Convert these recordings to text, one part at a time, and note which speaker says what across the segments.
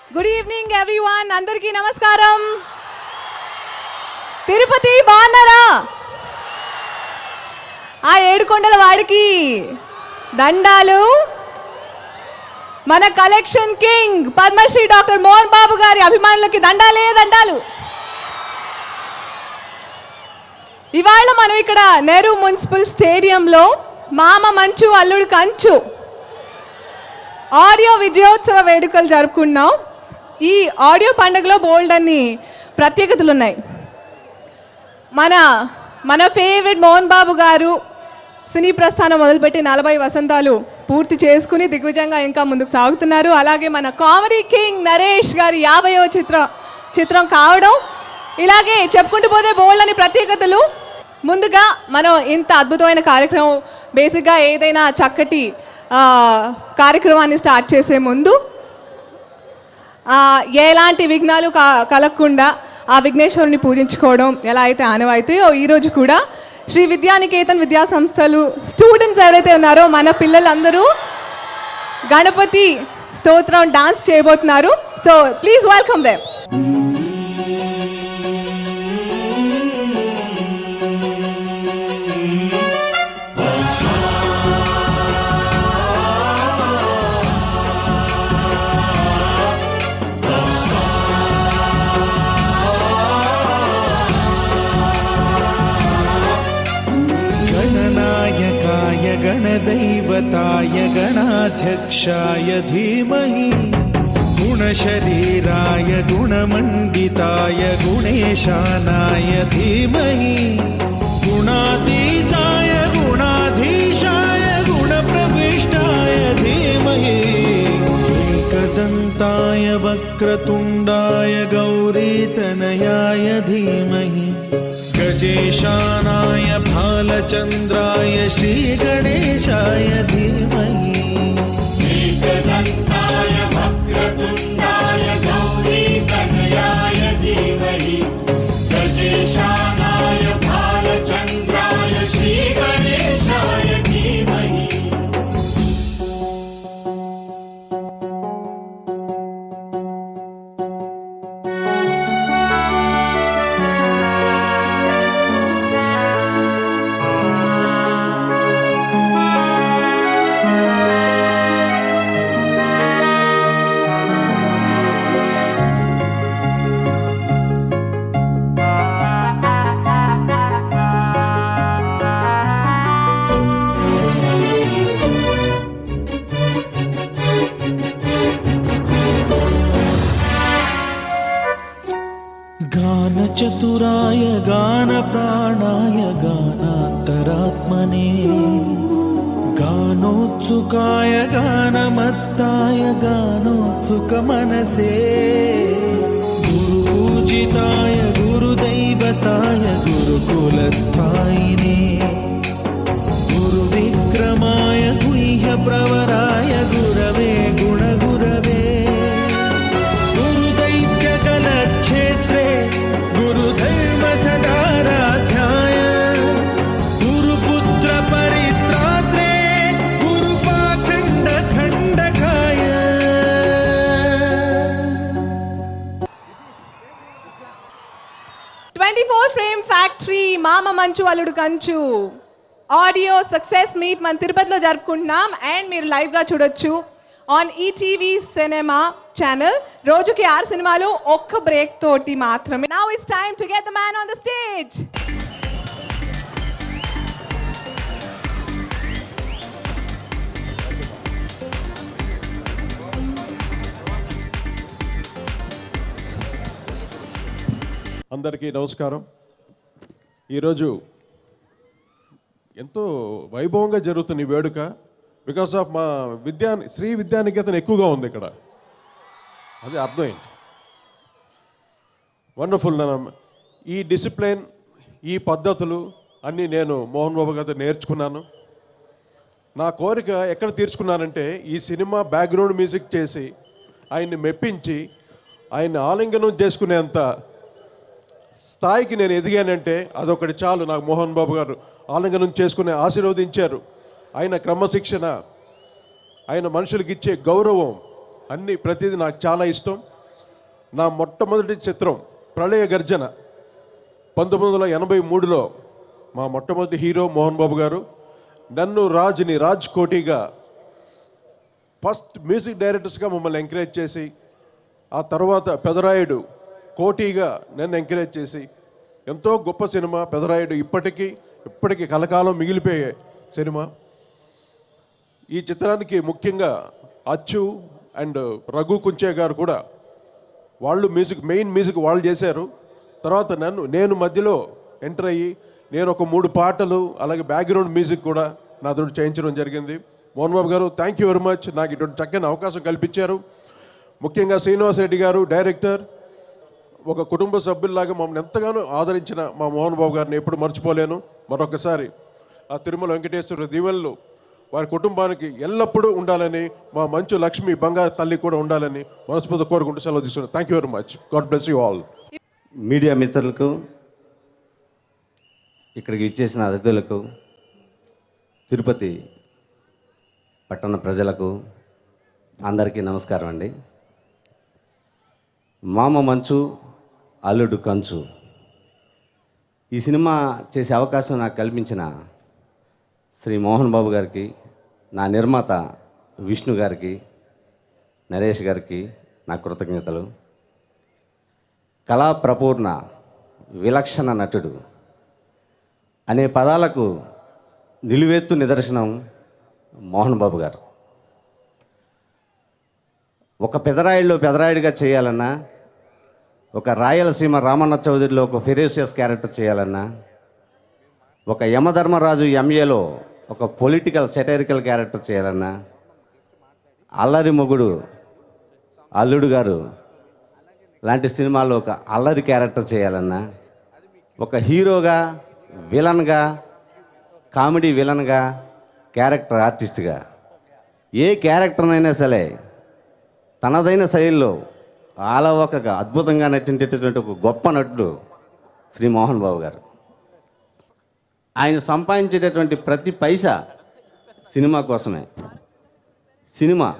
Speaker 1: good evening everyone అందరికీ నమస్కారం తిరుపతి బాగున్నారా ఆ ఏడుకొండల వాడికి దండాలు మన collection king Padmashri doctor Mohan Babu గారి అభిమానులకి దండాలే దండాలు ఇవాళ మనం ఇక్కడ నెహ్రూ మున్సిపల్ స్టేడియంలో మామ మంచు అల్లుడు కంచు ఆడియో విజయోత్సవ వేడుకలు జరుపుకున్నాం ఈ ఆడియో పండుగలో బోల్డ్ అన్ని ప్రత్యేకతలు ఉన్నాయి మన మన ఫేవరెట్ మోహన్ బాబు గారు సినీ ప్రస్థానం మొదలుపెట్టి నలభై వసంతాలు పూర్తి చేసుకుని దిగ్విజయంగా ఇంకా ముందుకు సాగుతున్నారు అలాగే మన కామెడీ కింగ్ నరేష్ గారి యాభైవ చిత్ర చిత్రం కావడం ఇలాగే చెప్పుకుంటూ పోతే బోల్డ్ అని ప్రత్యేకతలు ముందుగా మనం ఇంత అద్భుతమైన కార్యక్రమం బేసిక్గా ఏదైనా చక్కటి ఆ, కార్యక్రమాన్ని స్టార్ట్ చేసే ముందు ఆ, ఎలాంటి విఘ్నాలు క కలగకుండా ఆ విఘ్నేశ్వరుని పూజించుకోవడం ఎలా అయితే ఆనవాయితీయో ఈరోజు కూడా శ్రీ విద్యానికేతన్ విద్యా సంస్థలు స్టూడెంట్స్ ఎవరైతే ఉన్నారో మన పిల్లలందరూ గణపతి స్తోత్రం డాన్స్ చేయబోతున్నారు సో ప్లీజ్ వెల్కమ్ దెమ్
Speaker 2: गणनायकाय गणदैवताय गणाध्यक्षाय धीमहि गुणशरीराय गुणमण्डिताय गुणेशानाय धीमहि गुणातीताय गुणाधीशाय गुणप्रविष्टाय धीमहि एकदन्ताय वक्रतुण्डाय गौरीतनयाय धीमहि गजेशानाय भालचन्द्राय श्रीगणेशाय धीमहि
Speaker 3: एकदन्ताय वक्रतुण्डाय गौरीतनयाय धीमहि गजेशानाय भालचन्द्राय श्रीगणेशाय धीमहि
Speaker 2: गानचतुराय गानप्राणाय गानान्तरात्मने गानोत्सुकाय गानमत्ताय गानोत्सुकमनसे गुरुपूजिताय गुरुदैवताय गुरुकुलस्थायिने गुरुविक्रमाय गुह्यप्रवराय गुरवे गुणगुरवे गुरुदैत्यकलक्षेत्रे गुरुधर्मसदाराध्याय गुरुपुत्रपरित्रात्रे गुरुपाखण्डखण्डकाय
Speaker 1: twenty four frame factory Mama Manchu అల్లుడు కంచు ఆడియో సక్సెస్ మీట్ మన తిరుపతిలో జరుపుకుంటున్నాం అండ్ మీరు లైవ్గా చూడొచ్చు ఆన్ ఈటీవీ సినిమా ఛానల్ రోజుకి ఆరు సినిమాలు ఒక్క బ్రేక్ తోటి మాత్రమే now it's time to get the man on the stage
Speaker 4: అందరికీ నమస్కారం ఈరోజు ఎంతో వైభవంగా జరుగుతుంది ఈ వేడుక బికాస్ ఆఫ్ మా విద్యా శ్రీ విద్యానికేతన్ ఎక్కువగా ఉంది ఇక్కడ అది అర్థమైంది వండర్ఫుల్ నేను ఈ డిసిప్లిన్ ఈ పద్ధతులు అన్నీ నేను మోహన్ బాబు గారితో నేర్చుకున్నాను నా కోరిక ఎక్కడ తీర్చుకున్నానంటే ఈ సినిమా బ్యాక్గ్రౌండ్ మ్యూజిక్ చేసి ఆయన్ని మెప్పించి ఆయన్ని ఆలింగనం చేసుకునేంత స్థాయికి నేను ఎదిగానంటే అదొకటి చాలు నాకు మోహన్ బాబు గారు ఆలింగనం చేసుకుని ఆశీర్వదించారు ఆయన క్రమశిక్షణ ఆయన మనుషులకి ఇచ్చే గౌరవం అన్ని ప్రతిదీ నాకు చాలా ఇష్టం నా మొట్టమొదటి చిత్రం ప్రళయ గర్జన పంతొమ్మిది వందల ఎనభై మూడులో మా మొట్టమొదటి హీరో మోహన్ బాబు గారు నన్ను రాజ్ని రాజ్ కోటిగా ఫస్ట్ మ్యూజిక్ డైరెక్టర్స్గా మమ్మల్ని ఎంకరేజ్ చేసి ఆ తర్వాత పెదరాయుడు కోటిగా నన్ను ఎంకరేజ్ చేసి ఎంతో గొప్ప సినిమా పెదరాయుడు ఇప్పటికీ ఇప్పటికీ కలకాలం మిగిలిపోయే సినిమా ఈ చిత్రానికి ముఖ్యంగా అచ్చు అండ్ రఘు కుంచే గారు కూడా వాళ్ళు మ్యూజిక్ మెయిన్ మ్యూజిక్ వాళ్ళు చేశారు తర్వాత నన్ను నేను మధ్యలో ఎంటర్ అయ్యి నేను ఒక మూడు పాటలు అలాగే బ్యాక్గ్రౌండ్ మ్యూజిక్ కూడా నాతో చేయించడం జరిగింది మోహన్ బాబు గారు థ్యాంక్ యూ వెరీ మచ్ నాకు ఇటువంటి చక్కని అవకాశం కల్పించారు ముఖ్యంగా శ్రీనివాస్ రెడ్డి గారు డైరెక్టర్ ఒక కుటుంబ సభ్యుల్లాగా మమ్మల్ని ఎంతగానో ఆదరించిన మా మోహన్ బాబు గారిని ఎప్పుడు మర్చిపోలేను మరొకసారి ఆ తిరుమల వెంకటేశ్వర దీవెనలు వారి కుటుంబానికి ఎల్లప్పుడూ ఉండాలని మా మంచు లక్ష్మి బంగారు తల్లి కూడా ఉండాలని మనస్ఫూర్తి కోరుకుంటూ సెలవు తీసుకున్నాను thank you very much God bless you all
Speaker 5: media మిత్రులకు ఇక్కడికి ఇచ్చేసిన అతిథులకు తిరుపతి పట్టణ ప్రజలకు అందరికీ నమస్కారం అండి మామ మంచు అల్లుడు కంచు ఈ సినిమా చేసే అవకాశం నాకు కల్పించిన శ్రీ మోహన్ బాబు గారికి నా నిర్మాత విష్ణు గారికి నరేష్ గారికి నా కృతజ్ఞతలు కళా ప్రపూర్ణ విలక్షణ నటుడు అనే పదాలకు నిలువెత్తు నిదర్శనం మోహన్ బాబు గారు ఒక పెదరాయుడులో పెదరాయుడిగా చేయాలన్నా ఒక రాయలసీమ రామన్న చౌదరిలో ఒక ఫెరేసియస్ క్యారెక్టర్ చేయాలన్నా ఒక యమధర్మరాజు ఎంఏలో ఒక పొలిటికల్ సెటైరికల్ క్యారెక్టర్ చేయాలన్నా అల్లరి మొగుడు అల్లుడు గారు లాంటి సినిమాల్లో ఒక అల్లరి క్యారెక్టర్ చేయాలన్నా ఒక హీరోగా విలన్గా కామెడీ విలన్గా క్యారెక్టర్ ఆర్టిస్ట్గా ఏ క్యారెక్టర్నైనా సరే తనదైన శైలిలో ఆలవకగా అద్భుతంగా నటించేటటువంటి ఒక గొప్ప నటుడు శ్రీ మోహన్ బాబు గారు ఆయన సంపాదించేటటువంటి ప్రతి పైసా సినిమా కోసమే సినిమా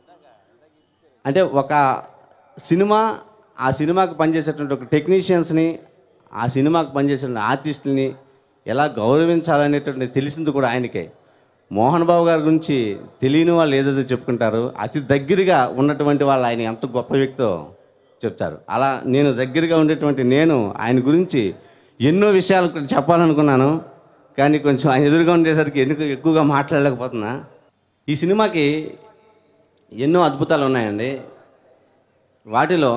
Speaker 5: అంటే ఒక సినిమా ఆ సినిమాకి పనిచేసేటువంటి ఒక టెక్నీషియన్స్ని ఆ సినిమాకి పనిచేసిన ఆర్టిస్టులని ఎలా గౌరవించాలనేటువంటి తెలిసింది కూడా ఆయనకే మోహన్ బాబు గారి గురించి తెలియని వాళ్ళు ఏదేదో చెప్పుకుంటారు అతి దగ్గరగా ఉన్నటువంటి వాళ్ళు ఆయన ఎంత గొప్ప వ్యక్తో చెప్తారు అలా నేను దగ్గరగా ఉండేటువంటి నేను ఆయన గురించి ఎన్నో విషయాలు ఇక్కడ చెప్పాలనుకున్నాను కానీ కొంచెం ఆయన ఎదురుగా ఉండేసరికి ఎందుకు ఎక్కువగా మాట్లాడలేకపోతున్నా ఈ సినిమాకి ఎన్నో అద్భుతాలు ఉన్నాయండి వాటిలో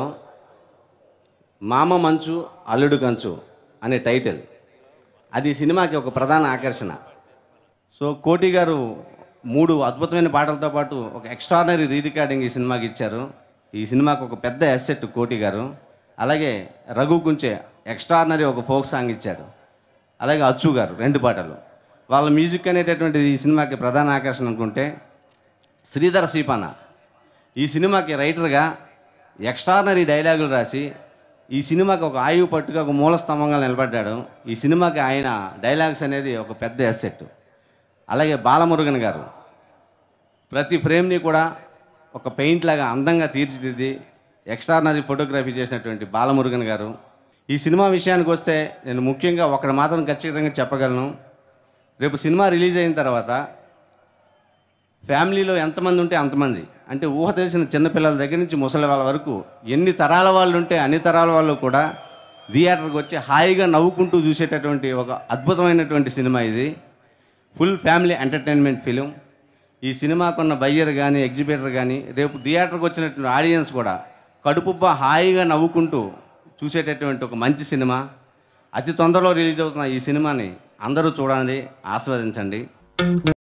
Speaker 5: మామ మంచు అల్లుడు కంచు అనే టైటిల్ అది ఈ సినిమాకి ఒక ప్రధాన ఆకర్షణ సో కోటి గారు మూడు అద్భుతమైన పాటలతో పాటు ఒక ఎక్స్ట్రానరీ రీ రికార్డింగ్ ఈ సినిమాకి ఇచ్చారు ఈ సినిమాకి ఒక పెద్ద ఎస్సెట్ కోటి గారు అలాగే రఘు కుంచే ఎక్స్ట్రానరీ ఒక ఫోక్ సాంగ్ ఇచ్చాడు అలాగే అచ్చు గారు రెండు పాటలు వాళ్ళ మ్యూజిక్ అనేటటువంటిది ఈ సినిమాకి ప్రధాన ఆకర్షణ అనుకుంటే శ్రీధర్ సీపాన ఈ సినిమాకి రైటర్గా ఎక్స్ట్రానరీ డైలాగులు రాసి ఈ సినిమాకి ఒక ఆయువు పట్టుగా ఒక మూల స్తంభంగా నిలబడ్డాడు ఈ సినిమాకి ఆయన డైలాగ్స్ అనేది ఒక పెద్ద ఎస్సెట్ అలాగే బాలమురుగన్ గారు ప్రతి ఫ్రేమ్ని కూడా ఒక పెయింట్ లాగా అందంగా తీర్చిదిద్ది ఎక్స్ట్రానరీ ఫోటోగ్రఫీ చేసినటువంటి బాలమురుగన్ గారు ఈ సినిమా విషయానికి వస్తే నేను ముఖ్యంగా ఒకటి మాత్రం ఖచ్చితంగా చెప్పగలను రేపు సినిమా రిలీజ్ అయిన తర్వాత ఫ్యామిలీలో ఎంతమంది ఉంటే అంతమంది అంటే ఊహ తెలిసిన చిన్నపిల్లల దగ్గర నుంచి ముసలి వాళ్ళ వరకు ఎన్ని తరాల వాళ్ళు ఉంటే అన్ని తరాల వాళ్ళు కూడా థియేటర్కి వచ్చి హాయిగా నవ్వుకుంటూ చూసేటటువంటి ఒక అద్భుతమైనటువంటి సినిమా ఇది ఫుల్ ఫ్యామిలీ ఎంటర్టైన్మెంట్ ఫిలిం ఈ సినిమాకున్న బయ్యర్ కానీ ఎగ్జిబిటర్ కానీ రేపు థియేటర్కి వచ్చినటువంటి ఆడియన్స్ కూడా కడుపుబ్బ హాయిగా నవ్వుకుంటూ చూసేటటువంటి ఒక మంచి సినిమా అతి తొందరలో రిలీజ్ అవుతున్న ఈ సినిమాని అందరూ చూడండి ఆస్వాదించండి